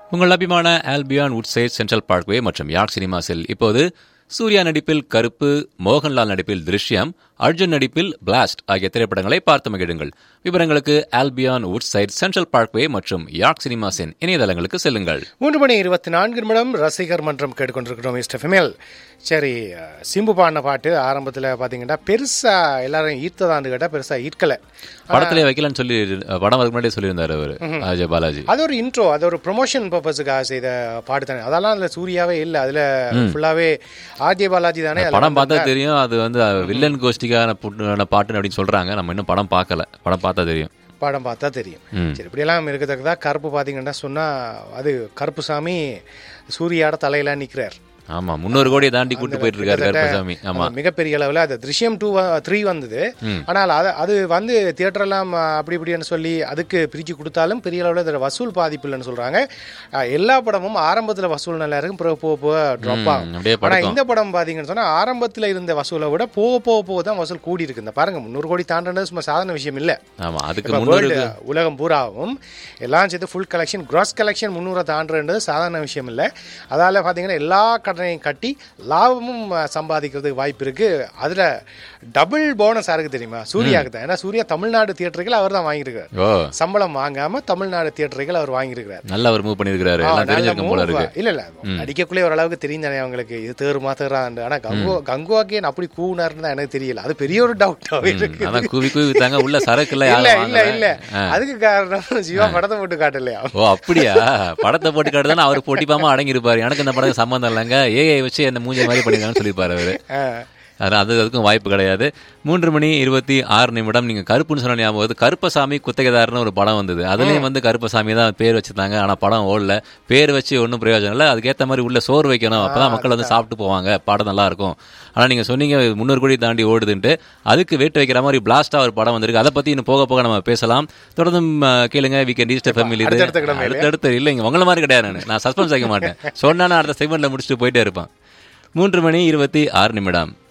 உங்கள் அபிமான Albion Woodside Central Parkway மற்றும் யார்க் சினிமாஸில் இப்போது சூர்யா நடிப்பில் கருப்பு மோகன்லால் நடிப்பில் திருஷ்யம் அர்ஜுன் நடிப்பில் பிளாஸ்ட் ஆகிய திரைப்படங்களை பார்த்து மகிழுங்கள் விவரங்களுக்கு ஆல்பியான் உட்சைட் சென்ட்ரல் பார்க்வே மற்றும் யார்க் சினிமாஸின் இணையதளங்களுக்கு செல்லுங்கள் மூன்று மணி இருபத்தி நான்கு நிமிடம் ரசிகர் மன்றம் கேட்டுக்கொண்டிருக்கிறோம் மிஸ்டர் ஃபெமில் சரி அஹ், சிம்பு பாடின பாட்டு ஆரம்பத்தில் பார்த்தீங்கன்னா பெருசாக எல்லாரும் ஈர்த்ததான்னு கேட்டால் பெருசாக ஈர்க்கலை படத்திலே வைக்கலாம்னு சொல்லி அஹ், படம் அதுக்கு முன்னாடியே சொல்லியிருந்தாரு அவர் அஜய் பாலாஜி அது ஒரு இன்ட்ரோ அது ஒரு ப்ரொமோஷன் பர்பஸுக்காக செய்த பாட்டு தானே அதெல்லாம் அதில் சூர்யாவே இல்லை அதில் ஃபுல்லாகவே ஆர்ஜே பாலாஜி தானே அதுல படம் பார்த்தா தெரியும் அது வந்து அஹ், வில்லன் கோஷ்டிக்கான புட்டு- பாட்டுன்னு அப்படின்னு சொல்றாங்க நம்ம இன்னும் படம் பார்க்கல படம் பார்த்தா தெரியும் படம் பார்த்தா தெரியும் ம். சரி இப்படியெல்லாம் இருக்கத்தக்கதா கருப்பு பார்த்தீங்கன்னா சொன்னால் அது கருப்பு சாமி சூர்யாட தலையில நிற்கிறார் ஆமா முன்னூறு கோடியை தாண்டி கூட்டு போயிட்டு இருக்காரு கருப்பசாமி ஆமா அது மிகப்பெரிய அளவில் அது திருஷ்யம் டூ த்ரீ வந்தது ஆனால் அது அது வந்து தியேட்டர்லாம் அப்படி இப்படின்னு சொல்லி அதுக்கு பிரித்து கொடுத்தாலும் பெரிய அளவில் அதில் வசூல் பாதிப்பு இல்லைன்னு சொல்கிறாங்க எல்லா படமும் ஆரம்பத்தில் வசூல் நல்லா இருக்கும் பிறகு போக போக ட்ராப் ஆகும் அப்படியே ஆனால் படுக்கும் இந்த படம் பார்த்தீங்கன்னு சொன்னால் ஆரம்பத்தில் இருந்த வசூலை விட போக போக போக தான் வசூல் கூடி இருக்கு இந்த பாருங்க முந்நூறு கோடி தாண்டது சும்மா சாதாரண விஷயம் இல்லை ஆமா அதுக்கு இப்ப முன்னூறு world, உலகம் பூராவும் எல்லாம் சேர்த்து ஃபுல் கலெக்ஷன் கிராஸ் கலெக்ஷன் முந்நூறு தாண்டுறது சாதாரண விஷயம் இல்லை அதால பார்த்தீங்கன்னா எல்லா கடனையும் கட்டி லாபமும் அஹ், சம்பாதிக்கிறதுக்கு வாய்ப்பு இருக்கு அதுல டபுள் போனஸ் யாருக்கு தெரியுமா சூர்யாவுக்கு தான் ஏன்னா சூர்யா தமிழ்நாடு தியேட்டர்கள் அவர் தான் வாங்கியிருக்காரு ஓ சம்பளம் வாங்காம தமிழ்நாடு தியேட்டர்கள் அவர் வாங்கியிருக்கிறார் நல்லா ஒரு மூவ் பண்ணிருக்காரு ஆ, எல்லாம் நல்ல தெரிஞ்சிருக்கும் போல move. இருக்கு இல்ல இல்ல அடிக்கக்குள்ளே ஓரளவுக்கு தெரியும் தானே அவங்களுக்கு இது தேருமா தேராண்டு ஆனா கங்கு கங்குவாக்கே அப்படி கூவுனாருன்னு தான் எனக்கு தெரியல அது பெரிய ஒரு டவுட்டாவே இருக்கு அதான் கூவி கூவி வித்தாங்க உள்ள சரக்கு இல்ல இல்ல யாரும் இல்ல வாங்கல. இல்ல அதுக்கு காரணம் சிவா படத்தை போட்டு காட்டலையா ஓ அப்படியா படத்தை போட்டு காட்டுதானே அவர் பொட்டிப்பாம அடங்கி இருப்பாரு எனக்கு இந்த படத்துக்கு சம்பந்தம் இல்லைங்க ஏஐ வச்சு என்ன மூஞ்ச மாதிரி பண்ணிருக்காங்கன்னு சொல்லியிருப்பாரு அவரு ஆ. அதான் அது அதுக்கும் வாய்ப்பு கிடையாது மூன்று மணி இருபத்தி ஆறு நிமிடம் நீங்க கருப்புன்னு சொன்ன ஞாபகம் வருது. கருப்பசாமி குத்தகைதாரர்னு ஒரு படம் வந்தது அதுலயும் வந்து கருப்பசாமி தான் பேர் வச்சிருந்தாங்க ஆனா படம் ஓடல பேர் வச்சு ஒன்றும் பிரயோஜனம் இல்லை அதுக்கேத்த மாதிரி உள்ள சோறு வைக்கணும் அப்பதான் மக்கள் வந்து சாப்பிட்டு போவாங்க படம் நல்லா இருக்கும் ஆனா நீங்க சொன்னீங்க முன்னூறு கோடி தாண்டி ஓடுதுன்ட்டு அதுக்கு வேட்டு வைக்கிற மாதிரி பிளாஸ்டா ஒரு படம் வந்திருக்கு அதை பத்தி இன்னும் போக போக நம்ம பேசலாம் தொடர்ந்து கேளுங்க வீக்கெண்ட் ஈஸ்டர் ஃபேமிலி இது அடுத்தடுத்த கிழமையில. அடுத்தடுத்து இல்லைங்க உங்கள மாதிரி கிடையாது நானு. நான் சஸ்பென்ஸ் வைக்க மாட்டேன் சொன்னா நான் அடுத்த செக்மெண்ட்ல முடிச்சுட்டு போயிட்டே இருப்பேன் மூன்று மணி இருபத்தி ஆறு நிமிடம்